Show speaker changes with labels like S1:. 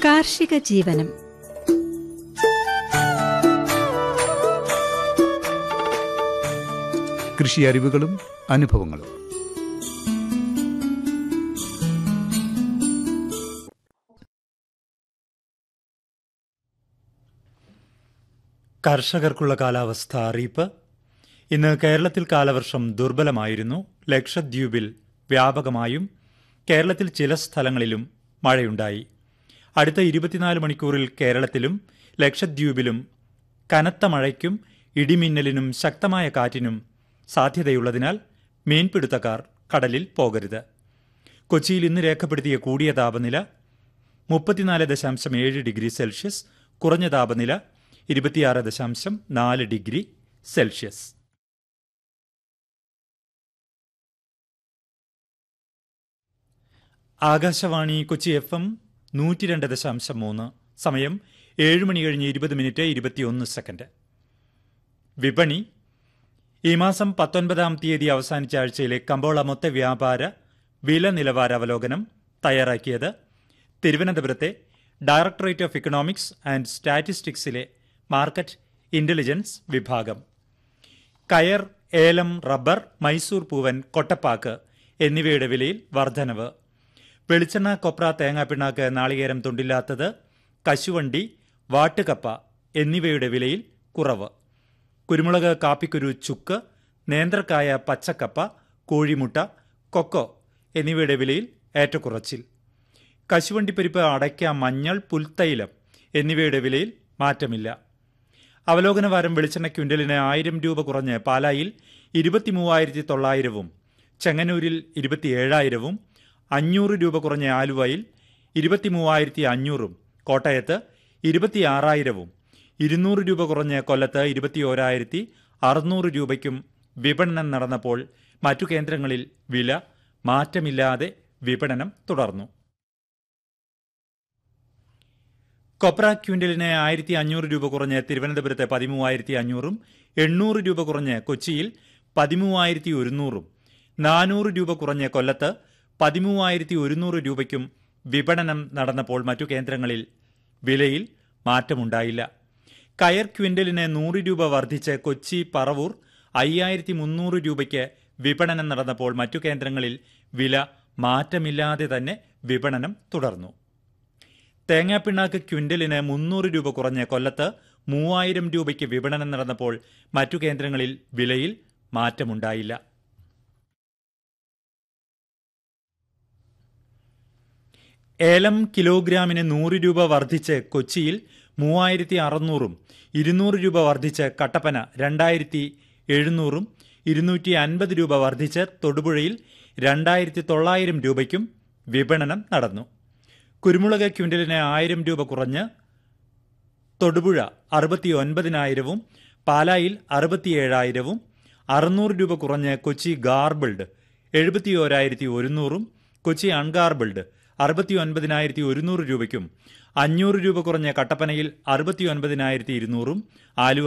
S1: കാർഷിക ജീവനം
S2: കൃഷി അറിവുകളും അനുഭവങ്ങളും
S3: കർഷകർക്കുള്ള കാലാവസ്ഥ അറിയിപ്പ് ഇന്ന് കേരളത്തിൽ കാലവർഷം ദുർബലമായിരുന്നു ലക്ഷദ്വീപിൽ വ്യാപകമായും കേരളത്തിൽ ചില സ്ഥലങ്ങളിലും മഴയുണ്ടായി അടുത്ത ഇരുപത്തിനാല് മണിക്കൂറിൽ കേരളത്തിലും ലക്ഷദ്വീപിലും കനത്ത മഴയ്ക്കും ഇടിമിന്നലിനും ശക്തമായ കാറ്റിനും സാധ്യതയുള്ളതിനാൽ മീൻപിടുത്തക്കാർ കടലിൽ പോകരുത് കൊച്ചിയിൽ ഇന്ന് രേഖപ്പെടുത്തിയ കൂടിയ താപനില മുപ്പത്തിനാല് ദശാംശം ഏഴ് ഡിഗ്രി സെൽഷ്യസ് കുറഞ്ഞ താപനില ഇരുപത്തിയാറ് ദശാംശം നാല് degree Celsius Akashvani Kochi F M നൂറ്റി രണ്ട് ദശാംശം മൂന്ന് സമയം ഏഴ് മണി കഴിഞ്ഞ് ഇരുപത് മിനിറ്റ് ഇരുപത്തിയൊന്ന് സെക്കൻഡ് വിപണി ഈ മാസം പത്തൊൻപതാം തീയതി അവസാനിച്ച ആഴ്ചയിലെ കമ്പോള മൊത്ത വ്യാപാര വില നിലവാര അവലോകനം തയ്യാറാക്കിയത് തിരുവനന്തപുരത്തെ ഡയറക്ടറേറ്റ് ഓഫ് ഇക്കണോമിക്സ് ആൻഡ് സ്റ്റാറ്റിസ്റ്റിക്സിലെ മാർക്കറ്റ് ഇന്റലിജൻസ് വിഭാഗം കയർ ഏലം റബ്ബർ മൈസൂർ പൂവൻ കൊട്ടപ്പാക്ക് എന്നിവയുടെ വിലയിൽ വർധനവ് വെളിച്ചെണ്ണ കൊപ്ര തേങ്ങാപ്പിണ്ണാക്ക് നാളികേരം തൊണ്ടില്ലാത്തത് കശുവണ്ടി വാട്ടുകപ്പ എന്നിവയുടെ വിലയിൽ കുറവ് കുരുമുളക് കാപ്പിക്കുരു ചുക്ക് നേന്ത്രക്കായ പച്ചക്കപ്പ കോഴിമുട്ട കൊക്കോ എന്നിവയുടെ വിലയിൽ ഏറ്റക്കുറച്ചിൽ കശുവണ്ടിപ്പരിപ്പ് അടയ്ക്ക മഞ്ഞൾ പുൽത്തൈലം എന്നിവയുടെ വിലയിൽ മാറ്റമില്ല അവലോകന വാരം വെളിച്ചെണ്ണ ക്വിൻ്റലിന് ആയിരം രൂപ കുറഞ്ഞ് പാലായിൽ ഇരുപത്തി മൂവായിരത്തി തൊള്ളായിരവും ചെങ്ങന്നൂരിൽ ഇരുപത്തിയേഴായിരവും അഞ്ഞൂറ് രൂപ കുറഞ്ഞ ആലുവയിൽ ഇരുപത്തി മൂവായിരത്തി അഞ്ഞൂറും കോട്ടയത്ത് ഇരുപത്തിയാറായിരവും ഇരുന്നൂറ് രൂപ കുറഞ്ഞ് കൊല്ലത്ത് ഇരുപത്തിയോരായിരത്തി അറുന്നൂറ് രൂപയ്ക്കും വിപണനം നടന്നപ്പോൾ മറ്റു കേന്ദ്രങ്ങളിൽ വില മാറ്റമില്ലാതെ വിപണനം തുടർന്നു കൊപ്ര ക്വിൻ്റലിന് ആയിരത്തി അഞ്ഞൂറ് രൂപ കുറഞ്ഞ് തിരുവനന്തപുരത്ത് പതിമൂവായിരത്തി അഞ്ഞൂറും എണ്ണൂറ് രൂപ കുറഞ്ഞ് കൊച്ചിയിൽ പതിമൂവായിരത്തി ഒരുന്നൂറും നാനൂറ് രൂപ കുറഞ്ഞ് കൊല്ലത്ത് പതിമൂവായിരത്തി ഒരുന്നൂറ് രൂപയ്ക്കും വിപണനം നടന്നപ്പോൾ മറ്റു കേന്ദ്രങ്ങളിൽ വിലയിൽ മാറ്റമുണ്ടായില്ല കയർ ക്വിൻ്റലിന് നൂറ് രൂപ വർദ്ധിച്ച് കൊച്ചി പറവൂർ അയ്യായിരത്തി മുന്നൂറ് രൂപയ്ക്ക് വിപണനം നടന്നപ്പോൾ മറ്റു കേന്ദ്രങ്ങളിൽ വില മാറ്റമില്ലാതെ തന്നെ വിപണനം തുടർന്നു തേങ്ങാപ്പിണ്ണാക്ക് ക്വിൻ്റലിന് മുന്നൂറ് രൂപ കുറഞ്ഞ് കൊല്ലത്ത് മൂവായിരം രൂപയ്ക്ക് വിപണനം നടന്നപ്പോൾ മറ്റു കേന്ദ്രങ്ങളിൽ വിലയിൽ മാറ്റമുണ്ടായില്ല ഏലം കിലോഗ്രാമിന് നൂറ് രൂപ വർദ്ധിച്ച് കൊച്ചിയിൽ മൂവായിരത്തി അറുന്നൂറും ഇരുന്നൂറ് രൂപ വർദ്ധിച്ച് കട്ടപ്പന രണ്ടായിരത്തി എഴുന്നൂറും ഇരുന്നൂറ്റി അൻപത് രൂപ വർദ്ധിച്ച് തൊടുപുഴയിൽ രണ്ടായിരത്തി തൊള്ളായിരം രൂപയ്ക്കും വിപണനം നടന്നു കുരുമുളക് ക്വിൻ്റലിന് ആയിരം രൂപ കുറഞ്ഞ് തൊടുപുഴ അറുപത്തി ഒൻപതിനായിരവും പാലായിൽ അറുപത്തിയേഴായിരവും അറുന്നൂറ് രൂപ കുറഞ്ഞ് കൊച്ചി ഗാർബിൾഡ് എഴുപത്തി ഓരായിരത്തി ഒരുന്നൂറും കൊച്ചി അൺഗാർബിൾഡ് അറുപത്തി ഒൻപതിനായിരത്തി ഒരുന്നൂറ് രൂപയ്ക്കും അഞ്ഞൂറ് രൂപ കുറഞ്ഞ കട്ടപ്പനയിൽ അറുപത്തി ഒൻപതിനായിരത്തി ഇരുന്നൂറും ആലുവ